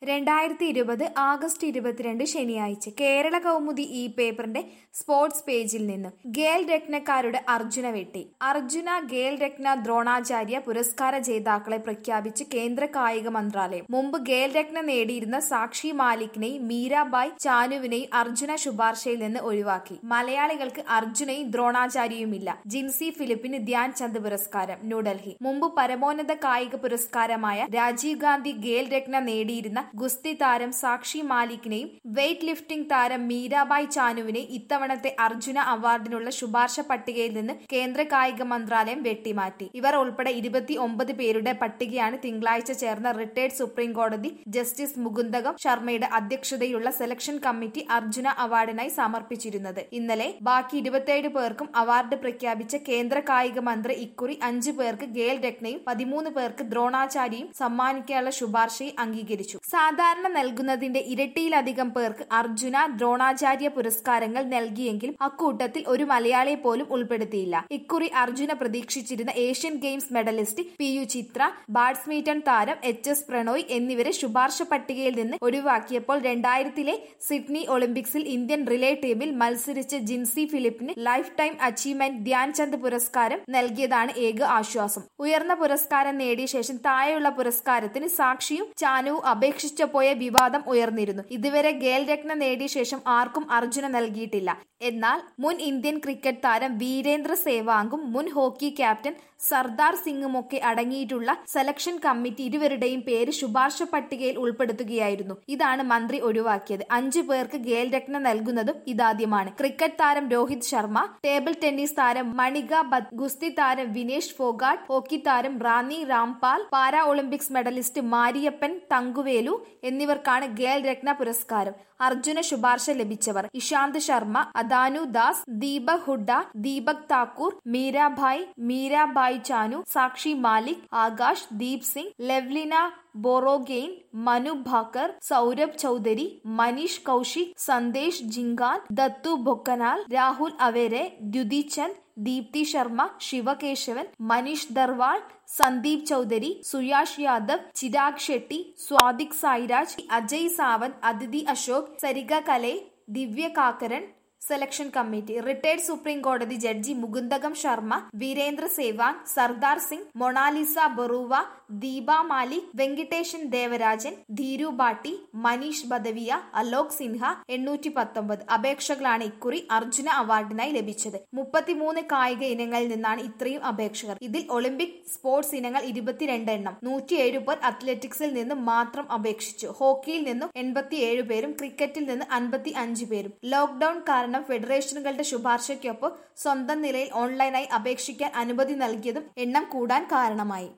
രണ്ടായിരത്തി ഇരുപത് ആഗസ്റ്റ് ഇരുപത്തിരണ്ട് ശനിയാഴ്ച കേരള കൗമുദി ഈ പേപ്പറിന്റെ സ്പോർട്സ് പേജിൽ നിന്ന് ഗേൽ രത്നക്കാരുടെ അർജുന വെട്ടി അർജുന ഗേൽ രത്ന ദ്രോണാചാര്യ പുരസ്കാര ജേതാക്കളെ പ്രഖ്യാപിച്ച് കേന്ദ്ര കായിക മന്ത്രാലയം മുമ്പ് ഗേൽ രത്ന നേടിയിരുന്ന സാക്ഷി മാലിക്കിനെയും മീരാബായ് ചാനുവിനെയും അർജുന ശുപാർശയിൽ നിന്ന് ഒഴിവാക്കി മലയാളികൾക്ക് അർജുനയും ദ്രോണാചാര്യയുമില്ല ജിൻസി ഫിലിപ്പിന് ധ്യാൻ ചന്ദ് പുരസ്കാരം ന്യൂഡൽഹി മുമ്പ് പരമോന്നത കായിക പുരസ്കാരമായ രാജീവ് ഗാന്ധി ഗേൽ രത്ന നേടിയിരുന്ന ഗുസ്തി താരം സാക്ഷി മാലിക്കിനെയും വെയ്റ്റ് ലിഫ്റ്റിംഗ് താരം മീരാബായ് ചാനുവിനെയും ഇത്തവണത്തെ അർജുന അവാർഡിനുള്ള ശുപാർശ പട്ടികയിൽ നിന്ന് കേന്ദ്ര കായിക മന്ത്രാലയം വെട്ടിമാറ്റി ഇവർ ഉൾപ്പെടെ ഇരുപത്തി ഒമ്പത് പേരുടെ പട്ടികയാണ് തിങ്കളാഴ്ച ചേർന്ന റിട്ടയർഡ് സുപ്രീം കോടതി ജസ്റ്റിസ് മുകുന്ദകം ശർമ്മയുടെ അധ്യക്ഷതയുള്ള സെലക്ഷൻ കമ്മിറ്റി അർജുന അവാർഡിനായി സമർപ്പിച്ചിരുന്നത് ഇന്നലെ ബാക്കി ഇരുപത്തിയേഴ് പേർക്കും അവാർഡ് പ്രഖ്യാപിച്ച കേന്ദ്ര കായിക മന്ത്രി ഇക്കുറി അഞ്ചു പേർക്ക് ഗേൽ രത്നയും പതിമൂന്ന് പേർക്ക് ദ്രോണാചാര്യയും സമ്മാനിക്കാനുള്ള ശുപാർശയും അംഗീകരിച്ചു സാധാരണ നൽകുന്നതിന്റെ ഇരട്ടിയിലധികം പേർക്ക് അർജുന ദ്രോണാചാര്യ പുരസ്കാരങ്ങൾ നൽകിയെങ്കിലും അക്കൂട്ടത്തിൽ ഒരു മലയാളിയെ പോലും ഉൾപ്പെടുത്തിയില്ല ഇക്കുറി അർജുന പ്രതീക്ഷിച്ചിരുന്ന Asian games medallist P U Chitra badminton താരം എച്ച് എസ് പ്രണോയ് എന്നിവരെ ശുപാർശ പട്ടികയിൽ നിന്ന് ഒഴിവാക്കിയപ്പോൾ രണ്ടായിരത്തിലെ സിഡ്നി ഒളിമ്പിക്സിൽ ഇന്ത്യൻ റിലേ ടീമിൽ മത്സരിച്ച ജിൻസി ഫിലിപ്പിന് life time achievement Dhyan Chand പുരസ്കാരം നൽകിയതാണ് ഏക ആശ്വാസം ഉയർന്ന പുരസ്കാരം നേടിയ ശേഷം താഴെയുള്ള പുരസ്കാരത്തിന് സാക്ഷിയും ചാനുവും അപേക്ഷിച്ചപ്പോയ വിവാദം ഉയർന്നിരുന്നു ഇതുവരെ ഗേൽ രത്ന നേടിയ ശേഷം ആർക്കും അർജുന നൽകിയിട്ടില്ല എന്നാൽ മുൻ ഇന്ത്യൻ ക്രിക്കറ്റ് താരം വീരേന്ദ്ര സേവാഗും മുൻ ഹോക്കി ക്യാപ്റ്റൻ സർദാർ സിംഗുമൊക്കെ അടങ്ങിയിട്ടുള്ള സെലക്ഷൻ കമ്മിറ്റി ഇരുവരുടെയും പേര് ശുപാർശ പട്ടികയിൽ ഉൾപ്പെടുത്തുകയായിരുന്നു ഇതാണ് മന്ത്രി ഒഴിവാക്കിയത് അഞ്ചു പേർക്ക് ഗേൽ രത്ന നൽകുന്നതും ഇതാദ്യമാണ് ക്രിക്കറ്റ് താരം രോഹിത് ശർമ്മ ടേബിൾ ടെന്നീസ് താരം മണിക ബത് ഗുസ്തി താരം വിനേഷ് ഫോഗാട്ട് ഹോക്കി താരം Rani Rampal para Olympics medallist Mariyappan Thangavelu എന്നിവർക്കാണ് ഗേൽ രത്ന പുരസ്കാരം അർജുന ശുപാർശ ലഭിച്ചവർ ഇഷാന്ത് ശർമ്മ അദാനു ദാസ് ദീപക് ഹുഡ ദീപക് താക്കൂർ മീരാഭായ് മീരാഭായ് ചാനു സാക്ഷി മാലിക് ആകാശ് ദീപ് സിംഗ് ലെവ്ലിന ബോറോഗെയിൻ മനു ഭാക്കർ സൗരഭ് ചൌധരി മനീഷ് കൌശിക് സന്ദേശ് ജിങ്കാൻ ദത്തു ബൊക്കനാൽ രാഹുൽ അവരെ ദ്യുതി Chand Deepthi Sharma ശിവകേശവൻ Manish ദർവാൾ Sandeep Chaudhary Suyash Yadav Chirag Shetty സ്വാദിക് Sairaj Ajay Sawant Aditi Ashok Sarika Kale Divya Kakran selection committee retired supreme കോടതി ജഡ്ജി മുകുന്ദകം ശർമ്മ വീരേന്ദ്ര സേവാങ് സർദാർ സിംഗ് മൊണാലിസ ബറൂവ ദീപ മാലിക് വെങ്കിട്ടേഷൻ ദേവരാജൻ ധീരു ബാട്ടി മനീഷ് ബദവിയ അലോക് സിൻഹ എണ്ണൂറ്റി പത്തൊമ്പത് അപേക്ഷകളാണ് ഇക്കുറി അർജുന അവാർഡിനായി ലഭിച്ചത് മുപ്പത്തിമൂന്ന് കായിക ഇനങ്ങളിൽ നിന്നാണ് ഇത്രയും അപേക്ഷകർ ഇതിൽ ഒളിമ്പിക് സ്പോർട്സ് ഇനങ്ങൾ ഇരുപത്തിരണ്ട് എണ്ണം നൂറ്റിയേഴ് പേർ അത്ലറ്റിക്സിൽ നിന്നും മാത്രം അപേക്ഷിച്ചു ഹോക്കിയിൽ നിന്നും എൺപത്തിയേഴ് പേരും ക്രിക്കറ്റിൽ നിന്ന് അൻപത്തി അഞ്ച് പേരും ലോക്ഡൌൺ കാരണം ഫെഡറേഷനുകളുടെ ശുപാർശയ്ക്കൊപ്പം സ്വന്തം നിലയിൽ ഓൺലൈനായി അപേക്ഷിക്കാൻ അനുമതി നൽകിയതും എണ്ണം കൂടാൻ കാരണമായി